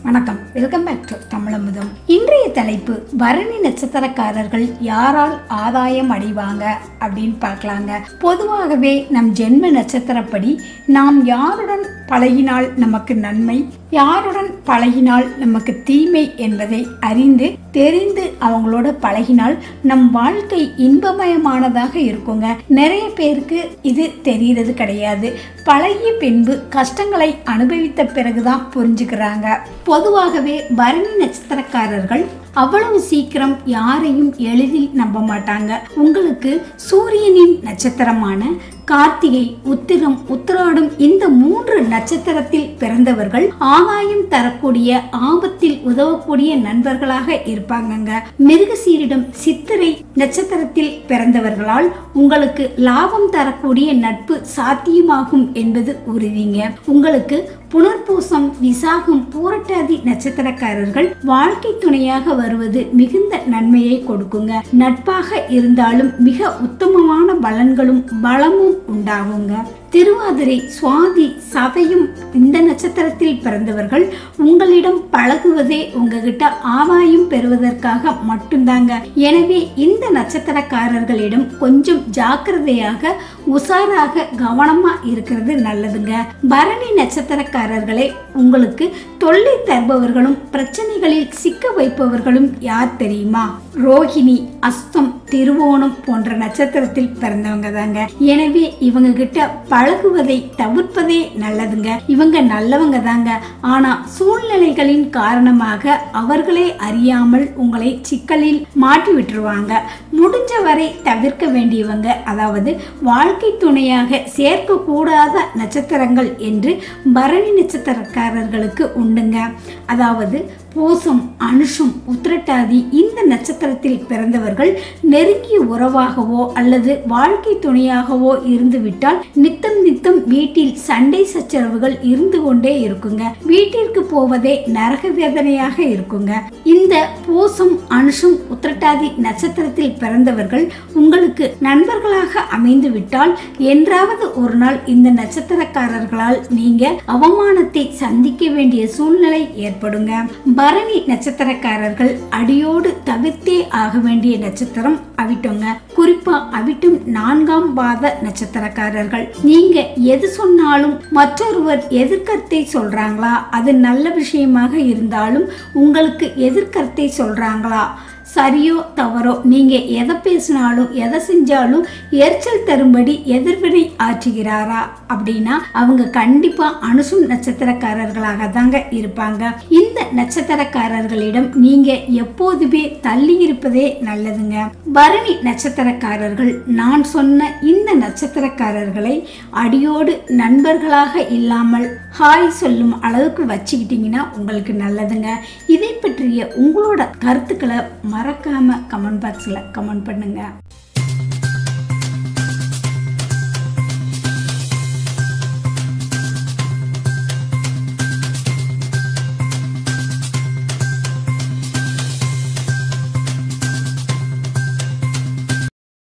வணக்கம் welcome back to தமிழமுதம் இன்றைய தலைப்பு பரணி நட்சத்திரக்காரர்கள் யாரால் ஆதாயம் அடைவாங்க அப்படின்னு பார்க்கலாங்க பொதுவாகவே நம் ஜென்ம நட்சத்திரப்படி நாம் யாருடன் பழகினால் நமக்கு நன்மை யாருடன் பழகினால் நமக்கு தீமை என்பதை அறிந்து தெரிந்து அவங்களோட பழகினால் நம் வாழ்க்கை இன்பமயமானதாக இருக்குங்க நிறைய பேருக்கு இது தெரியறது கிடையாது பழகிய பின்பு கஷ்டங்களை அனுபவித்த பிறகுதான் புரிஞ்சுக்கிறாங்க பொதுவாகவே பரணி நட்சத்திரக்காரர்கள் அவ்வளவு சீக்கிரம் யாரையும் எளிதில் நம்ப மாட்டாங்க உங்களுக்கு சூரியனின் நட்சத்திரமான கார்த்திகை உத்திரம் உத்திராடம் இந்த மூன்று நட்சத்திரத்தில் பிறந்தவர்கள் ஆதாயம் தரக்கூடிய ஆபத்தில் உதவக்கூடிய நண்பர்களாக இருப்பாங்கங்க மிருகசீரிடம் சித்திரை நட்சத்திரத்தில் பிறந்தவர்களால் உங்களுக்கு லாபம் தரக்கூடிய நட்பு சாத்தியமாகும் என்பது உறுதிங்க உங்களுக்கு புனர்பூசம் விசாகம் பூரட்டாதி நட்சத்திரக்காரர்கள் வாழ்க்கை துணையாக வருவது மிகுந்த நன்மையை கொடுக்குங்க நட்பாக இருந்தாலும் மிக உத்தமமான பலன்களும் பலமும் உண்டாகுங்க திருவாதிரை சுவாதி சதையும் இந்த நட்சத்திரத்தில் பிறந்தவர்கள் உங்களிடம் பழகுவதே உங்ககிட்ட ஆதாயம் பெறுவதற்காக மட்டும்தாங்க எனவே இந்த நட்சத்திரக்காரர்களிடம் கொஞ்சம் ஜாக்கிரதையாக உஷாராக கவனமா இருக்கிறது நல்லதுங்க பரணி நட்சத்திரக்காரர்களே உங்களுக்கு தொல்லை தருபவர்களும் பிரச்சனைகளில் சிக்க வைப்பவர்களும் யார் தெரியுமா ரோஹிணி அஸ்தம் திருவோணம் போன்ற நட்சத்திரத்தில் பிறந்தவங்க தாங்க எனவே இவங்க கிட்ட பழகுவதை தவிர்ப்பதே நல்லதுங்க இவங்க நல்லவங்க தாங்க ஆனா சூழ்நிலைகளின் காரணமாக அவர்களே அறியாமல் உங்களை சிக்கலில் மாட்டி விட்டுருவாங்க முடிஞ்ச வரை தவிர்க்க வேண்டியவங்க அதாவது வாழ்க்கை துணையாக சேர்க்கக்கூடாத நட்சத்திரங்கள் என்று பரணி நட்சத்திரக்காரர்களுக்கு உண்டுங்க அதாவது பூசம் அனுஷம் உத்திரட்டாதி இந்த நட்சத்திரத்தில் பிறந்தவர்கள் நெருங்கிய உறவாகவோ அல்லது வாழ்க்கை துணையாகவோ இருந்துவிட்டால் நித்தம் நித்தம் வீட்டில் சண்டை சச்சரவுகள் இருந்து கொண்டே இருக்குங்க வீட்டிற்கு போவதே நரக வேதனையாக இருக்குங்க இந்த பூசம் அனுஷம் உத்திரட்டாதி நட்சத்திரத்தில் பிறந்தவர்கள் உங்களுக்கு நண்பர்களாக அமைந்து விட்டால் என்றாவது ஒரு நாள் இந்த நட்சத்திரக்காரர்களால் நீங்க அவமானத்தை சந்திக்க வேண்டிய சூழ்நிலை ஏற்படுங்க பரணி நட்சத்திரக்காரர்கள் அடியோடு தவிர்த்தே ஆக வேண்டிய நட்சத்திரம் அவிட்டோங்க குறிப்பா அவிட்டும் நான்காம் பாத நட்சத்திரக்காரர்கள் நீங்க எது சொன்னாலும் மற்றொருவர் எதிர்கருத்தை சொல்றாங்களா அது நல்ல விஷயமாக இருந்தாலும் உங்களுக்கு எதிர்கருத்தை சொல்றாங்களா சரியோ தவறோ நீங்க எதை பேசினாலும் எதை செஞ்சாலும் எரிச்சல் தரும்படி எதிர்வினை ஆற்றுகிறாரா அப்படின்னா அவங்க கண்டிப்பா அனுசும் நட்சத்திரக்காரர்களாக தாங்க இருப்பாங்க இந்த நட்சத்திரக்காரர்களிடம் நீங்க எப்போதுமே தள்ளி இருப்பதே நல்லதுங்க பரணி நட்சத்திரக்காரர்கள் நான் சொன்ன இந்த நட்சத்திரக்காரர்களை அடியோடு நண்பர்களாக இல்லாமல் ஹாய் சொல்லும் அளவுக்கு வச்சுக்கிட்டீங்கன்னா உங்களுக்கு நல்லதுங்க இதை பற்றிய உங்களோட கருத்துக்களை மறக்காம கமெண்ட் பாக்ஸில் கமெண்ட் பண்ணுங்க